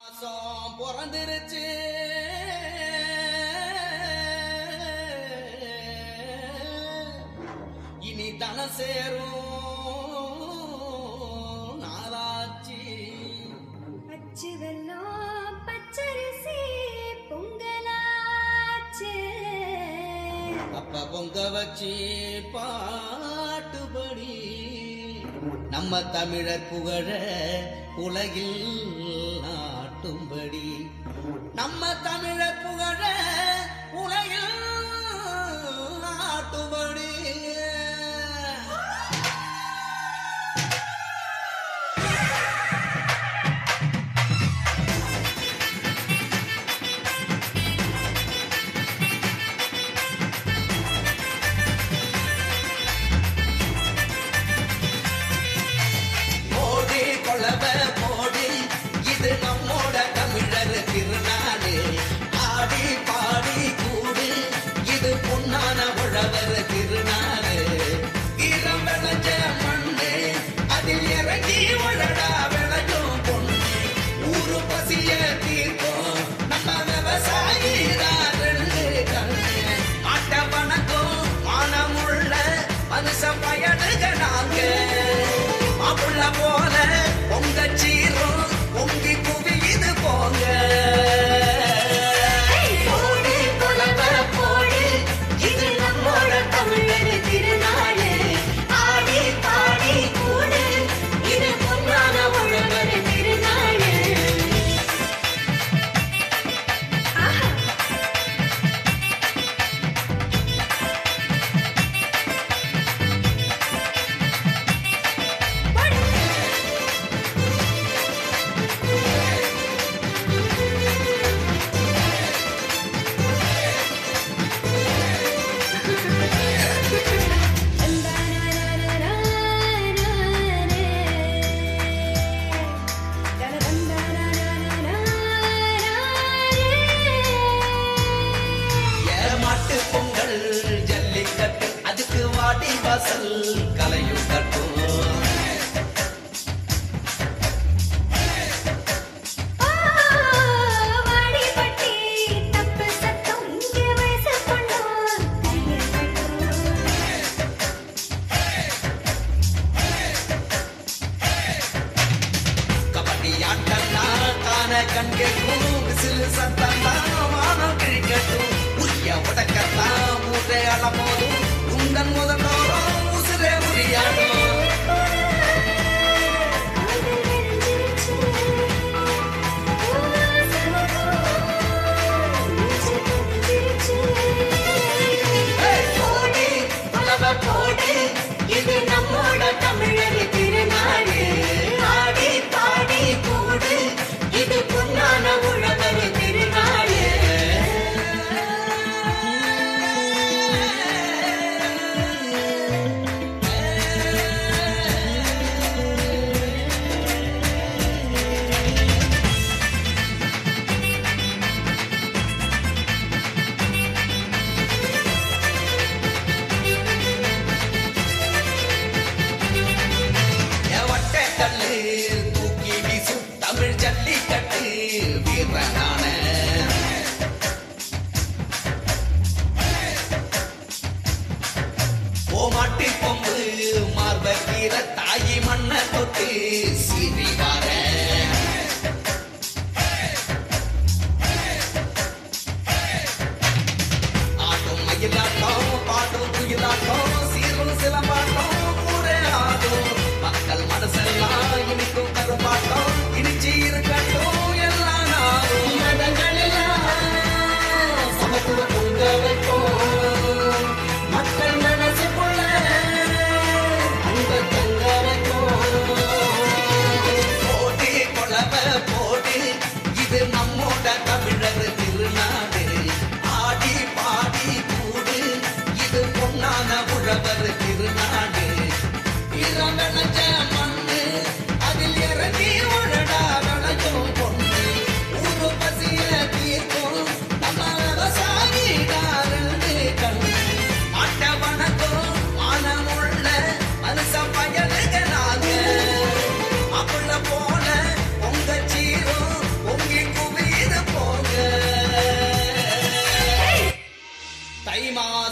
மாசம் பிறந்துருச்சு இனி தன சேரும் நாளாச்சு அச்சு வெல்லம் பச்சரிசி பொங்கலாச்சு அப்ப பொங்க வச்சு பாட்டுபடி நம்ம தமிழர் புகழ உலகில் நாட்டும்படி நம்ம தமிழர் புகழ உலகில் நாட்டும்படி போடி கொளவ போடி இது நம்மோட தமிழர் திருநாடு ஆடி பாடி கூடு இது பொன்னான உழவர் திருநாடு ஈரம் விளைஞ்ச மண்ணு அதில் இறங்கி உழடா விளையும் பொண்ணு ஊரு பசிய தீர்க்கும் நம்ம விவசாயி தான் ரெண்டு கண்ணு மாட்ட வணக்கம் மானமுள்ள மனுஷன் பயனுக நாங்க மாப்பிள்ள போல பொங்க சீரும் பொங்கி குவியுது போங்க போடு குலவ போடு இது நம்மோட தமிழர் திருநாடு ஆடி பாடி கூடு இது பொன்னான உழவர் திருநாடு ஆஹா ஏமாட்டு பொங்கல் ஜல்லிக்கட்டு அதுக்கு வாடி வாசல் கலையும் கட்டும் வாடிப்பட்டி தப்பு சத்தம் இங்கே வயசு கொண்டோம் கையில் கட்டும் கபடி ஆட்டம்தான் தான கண் கேட்கும் விசிலு சத்தம்தான் வானம் கிழிக்கட்டும் உரிய உடக்கத்தான் மூட்டை அளமோதும் உந்தன் முதலோரும் உசிரே முடியாடும் போடு உலவ போடு இது நம்மோட தமிழர் திருநாடு ஆடி பாடி கூடு இது பொன்னான உழவர் திருநாடு எவட்ட கல்லு தூக்கி வீசும் தமிழ் ஜல்லிக்கட்டு வீரனான ஓமாட்டி கொம்பு மார்பக்கீர தாயி மண்ண தொட்டு சீறி வார ஆட்டும் மயிலாட்டம் பாட்டும் குயிலாட்டம் சீரும் சிலம்பாட்டம் ஊரே ஆடும் மக்கள் மனசெல்லாம் இனிக்கும் கரும்பாட்டம் இனிச்சு இருக்கட்டும் எல்லா நாளும் தை மா